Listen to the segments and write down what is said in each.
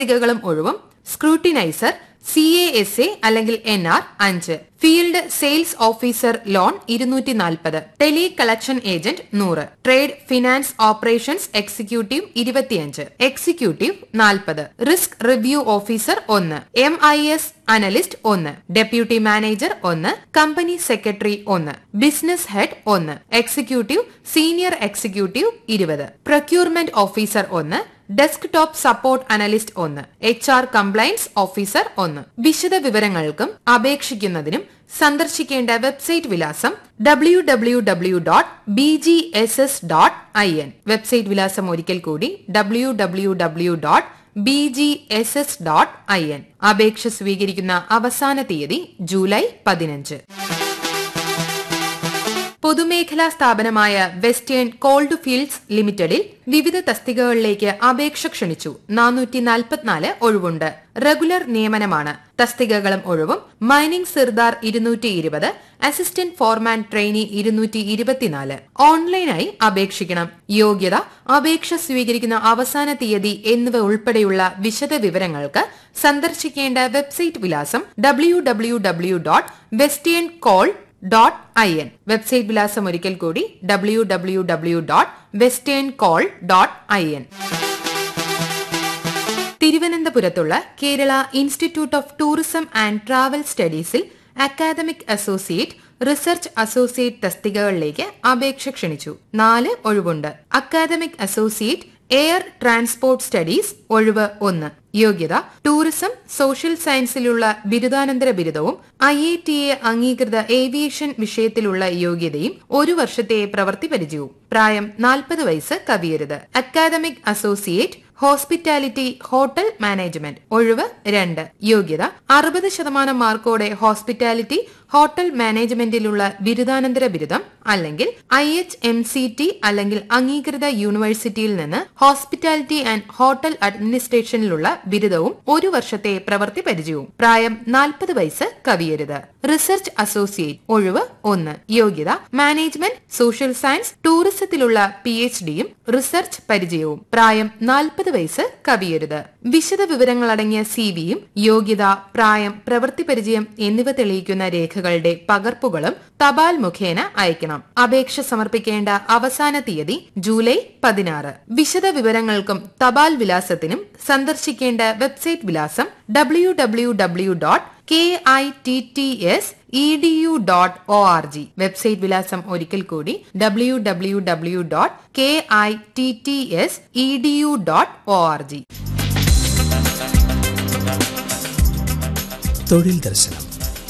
തസ്തികകളും ഒഴിവും scrutiniser C A S A അല്ലെങ്കിൽ N R അഞ്ച് ഫീൽഡ് സെയിൽസ് ഓഫീസർ ലോൺ ഇരുന്നൂറ്റി നാൽപ്പത് ടെലി കളക്ഷൻ ഏജന്റ് നൂറ് ട്രേഡ് ഫിനാൻസ് ഓപ്പറേഷൻസ് എക്സിക്യൂട്ടീവ് ഇരുപത്തിയഞ്ച് എക്സിക്യൂട്ടീവ് നാൽപ്പത് റിസ്ക് റിവ്യൂ ഓഫീസർ ഒന്ന് എം ഐ എസ് അനലിസ്റ്റ് ഒന്ന് ഡെപ്യൂട്ടി മാനേജർ ഒന്ന് കമ്പനി സെക്രട്ടറി ഒന്ന് ബിസിനസ് ഹെഡ് ഒന്ന് എക്സിക്യൂട്ടീവ് സീനിയർ എക്സിക്യൂട്ടീവ് ഇരുപത് പ്രൊക്യൂർമെന്റ് ഓഫീസർ ഒന്ന് ഡെസ്ക് ടോപ്പ് സപ്പോർട്ട് അനലിസ്റ്റ് ഒന്ന് എച്ച് ആർ കംപ്ലയൻസ് ഓഫീസർ ഒന്ന് വിശദ വിവരങ്ങൾക്കും അപേക്ഷിക്കുന്നതിനും സന്ദർശിക്കേണ്ട വെബ്സൈറ്റ് വിലാസം W W W dot B G S S dot I N website വിലാസം ഒരിക്കൽ കൂടി W W W dot B G S S dot I N അപേക്ഷ സ്വീകരിക്കുന്ന അവസാന തീയതി ജൂലൈ പതിനഞ്ച് പൊതുമേഖലാ സ്ഥാപനമായ വെസ്റ്റേൺ കോൾഡ് ഫീൽഡ്സ് ലിമിറ്റഡിൽ വിവിധ തസ്തികകളിലേക്ക് അപേക്ഷ ക്ഷണിച്ചു നാനൂറ്റി നാൽപ്പത്തിനാല് ഒഴിവുണ്ട് റെഗുലർ നിയമനമാണ് തസ്തികകളും ഒഴിവും മൈനിംഗ് സിർദാർ ഇരുന്നൂറ്റി ഇരുപത് അസിസ്റ്റന്റ് ഫോർമാൻ ട്രെയിനി ഇരുന്നൂറ്റി ഇരുപത്തിനാല് ഓൺലൈനായി അപേക്ഷിക്കണം യോഗ്യത അപേക്ഷ സ്വീകരിക്കുന്ന അവസാന തീയതി എന്നിവ ഉൾപ്പെടെയുള്ള വിശദ വിവരങ്ങൾക്ക് സന്ദർശിക്കേണ്ട വെബ്സൈറ്റ് വിലാസം W W W dot western call dot I N website വിലാസം ഒരിക്കൽ കൂടി W W W dot western call dot I N തിരുവനന്തപുരത്തുള്ള Kerala institute of tourism and travel സ്റ്റഡീസിൽ അക്കാദമിക് അസോസിയേറ്റ് റിസർച്ച് അസോസിയേറ്റ് തസ്തികകളിലേക്ക് അപേക്ഷ ക്ഷണിച്ചു നാല് ഒഴിവുണ്ട് academic associate air transport studies ഒഴിവ് ഒന്ന് യോഗ്യത ടൂറിസം സോഷ്യൽ സയൻസിലുള്ള ബിരുദാനന്തര ബിരുദവും ഐ ഐ ടി എ അംഗീകൃത ഏവിയേഷൻ വിഷയത്തിലുള്ള യോഗ്യതയും ഒരു വർഷത്തെ പ്രവൃത്തി പരിചയവും പ്രായം നാൽപ്പത് വയസ്സ് കവിയരുത് academic associate hospitality hotel management ഒഴിവ് രണ്ട് യോഗ്യത അറുപത് ശതമാനം മാർക്കോടെ ഹോസ്പിറ്റാലിറ്റി ഹോട്ടൽ മാനേജ്മെന്റിലുള്ള ബിരുദാനന്തര ബിരുദം അല്ലെങ്കിൽ I H M C T അല്ലെങ്കിൽ അംഗീകൃത യൂണിവേഴ്സിറ്റിയിൽ നിന്ന് ഹോസ്പിറ്റാലിറ്റി ആൻഡ് ഹോട്ടൽ അഡ്മിനിസ്ട്രേഷനിലുള്ള ബിരുദവും ഒരു വർഷത്തെ പ്രവൃത്തി പരിചയവും പ്രായം നാൽപ്പത് വയസ്സ് കവിയരുത് റിസർച്ച് അസോസിയേറ്റ് ഒഴിവ് ഒന്ന് യോഗ്യത മാനേജ്മെന്റ് സോഷ്യൽ സയൻസ് ടൂറിസത്തിലുള്ള പി എച്ച് ഡിയും റിസർച്ച് പരിചയവും പ്രായം നാൽപ്പത് വയസ്സ് കവിയരുത് വിശദ വിവരങ്ങൾ അടങ്ങിയ സി വിയും യോഗ്യത പ്രായം പ്രവൃത്തി പരിചയം എന്നിവ തെളിയിക്കുന്ന രേഖകളുടെ പകർപ്പുകളും തപാൽ മുഖേന അയക്കണം അപേക്ഷ സമർപ്പിക്കേണ്ട അവസാന തീയതി ജൂലൈ പതിനാറ് വിശദ വിവരങ്ങൾക്കും തപാൽ വിലാസത്തിനും സന്ദർശിക്കേണ്ട വെബ്സൈറ്റ് വിലാസം W W W dot K I T T S E D U dot O R G website വിലാസം ഒരിക്കൽ കൂടി W W W dot K I T T S E D U dot O R G തൊഴിൽ ദർശനം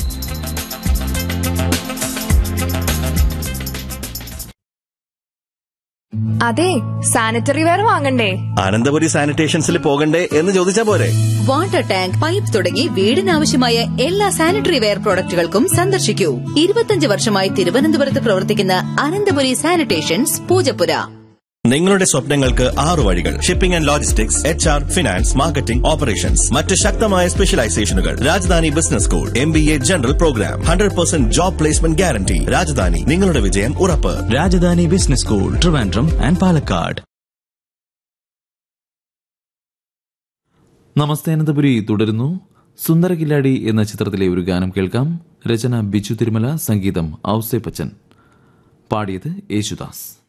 അതെ sanitary ware വാങ്ങണ്ടേ അനന്തപുരി സാനിറ്റേഷൻസിൽ പോകണ്ടേ എന്ന് ചോദിച്ചാ പോരെ വാട്ടർ ടാങ്ക് പൈപ്പ് തുടങ്ങി വീടിനാവശ്യമായ എല്ലാ സാനിറ്ററി വെയർ പ്രോഡക്റ്റുകൾക്കും സന്ദർശിക്കൂ ഇരുപത്തിയഞ്ച് വർഷമായി തിരുവനന്തപുരത്ത് പ്രവർത്തിക്കുന്ന അനന്തപുരി സാനിറ്റേഷൻസ് പൂജപ്പുര നിങ്ങളുടെ സ്വപ്നങ്ങൾക്ക് ആറു വഴികൾ shipping and logistics H R finance marketing operations മറ്റ് ശക്തമായ സ്പെഷ്യലൈസേഷനുകൾ Rajadhani business school M B A general programme hundred percent job placement guarantee Rajadhani നിങ്ങളുടെ വിജയം ഉറപ്പ് Rajadhani business school Trivandrum and Palakkad നമസ്തേ അനന്തപുരി തുടരുന്നു സുന്ദര കില്ലാടി എന്ന ചിത്രത്തിലെ ഒരു ഗാനം കേൾക്കാം രചന ബിജു തിരുമല സംഗീതം ഔസേ പച്ചൻ പാടിയത് യേശുദാസ്